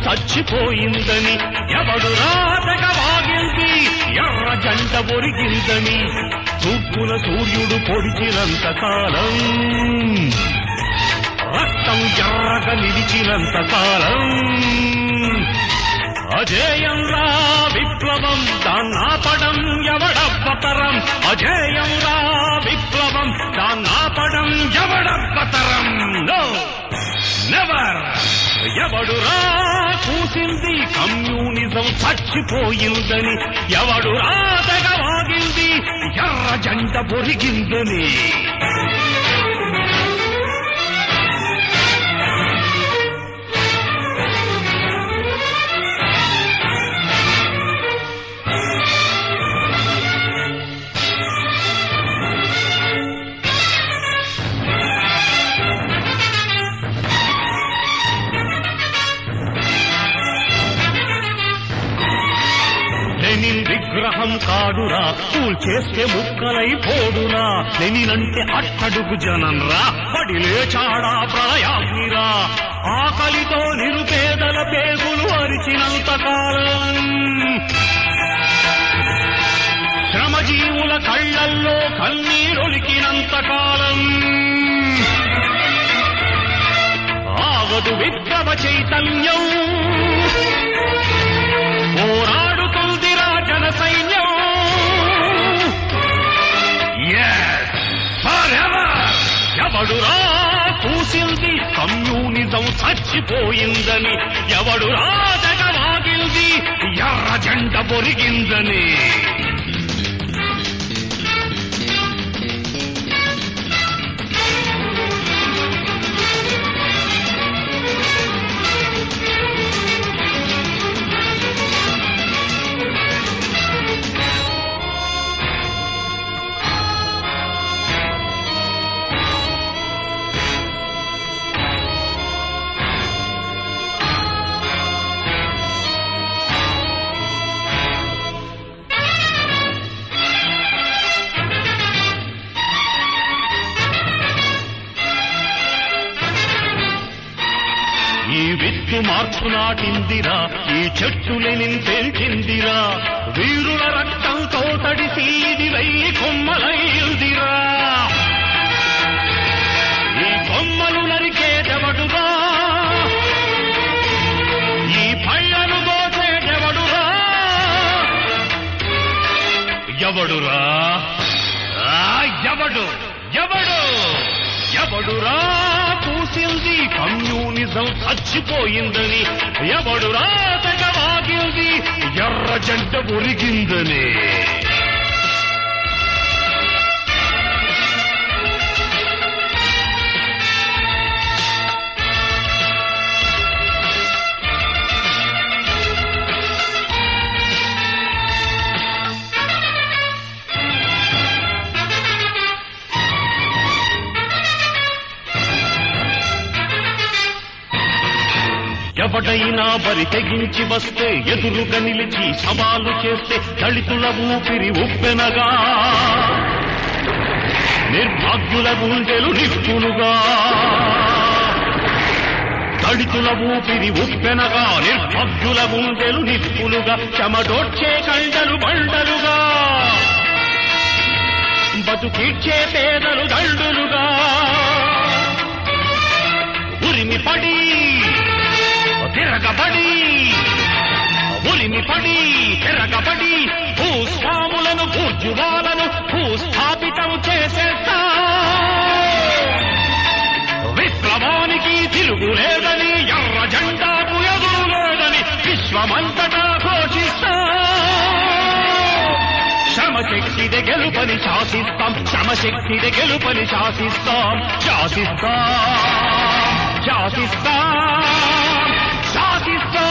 చచ్చిపోయిందని ఎవడు రాతక వాగింది ఎర్ర జంట ఒరిగిందని తూర్పున సూర్యుడు పొడిచినంత కాలం రక్తం ఎర్రగా నిలిచినంత కాలం అజేయంరా విప్లవం దాన్నాపడం ఎవడబ్బతరం అజేయంరా విప్లవం దాన్నాపడం ఎవడబ్బతరం నో నెవర్ ఎవడురా కూసింది కమ్యూనిజం చచ్చిపోయిందని ఎవడురా తెగవాగింది ఎర్ర జంట పొరిగిందని లెనిన్ విగ్రహం కాడురా కూల్ చేస్తే ముక్కలై పోడురా లెనిన్ అంటే అట్టడుగు జనంరా పడి లేచాడా ప్రళయాగ్నిరా ఆకలితో నిరుపేదల పేగులు అరిచినంత కాలం శ్రమజీవుల కళ్ళల్లో కన్నీరొలికినంత కాలం ఆగదు విప్లవ చైతన్యం పోరాడుతుందిరా జన సైన్యం Yes, forever. ఎవడురా కూసింది కమ్యూనిజం చచ్చిపోయిందని ఎవడురా జగవాగింది ఎర్ర జెండ పొరిగిందని ఈ విత్తు మార్పు నాటిందిరా ఈ చెట్టులని పెంచిందిరా వీరుల రక్తంతో తడిసి ఇది వెయ్యి కొమ్మలైందిరా ఈ కొమ్మలు నరికేదెవడురా ఈ పళ్ళను దోచేదెవడురా ఎవడురా ఆ, ఎవడు ఎవడు ఎవడురా కూసింది కమ్యూనిజం చచ్చిపోయిందని ఎవడురా తెగవాగింది ఎర్ర జంట ఉరిగిందని ఎవడైనా బరి తెగించి వస్తే ఎదురుగా నిలిచి సవాలు చేస్తే దళితుల ఊపిరి ఉప్పెనగా నిర్భాగ్యుల గుండెలు నిప్పులుగా దళితుల ఊపిరి ఉప్పెనగా నిర్భగ్యుల గుండెలు నిప్పులుగా చెమడోడ్చే కండలు బండలుగా బతుకిచ్చే పేదలు దండులుగా ఉరిమి పడి తిరగబడి ఉరిమి పడి తిరగబడి భూస్వాములను భూజువాలను భూస్థాపితం చేసేస్తా విప్లవానికి తిరుగు లేదని ఎర్ర జెండాకు ఎదురు లేదని విశ్వమంతటా ఘోషిస్తా శ్రమశక్తిదే గెలుపని శాసిస్తాం శ్రమశక్తిదే గెలుపని శాసిస్తాం శాసిస్తాం శాసిస్తాం శాసిస్తాం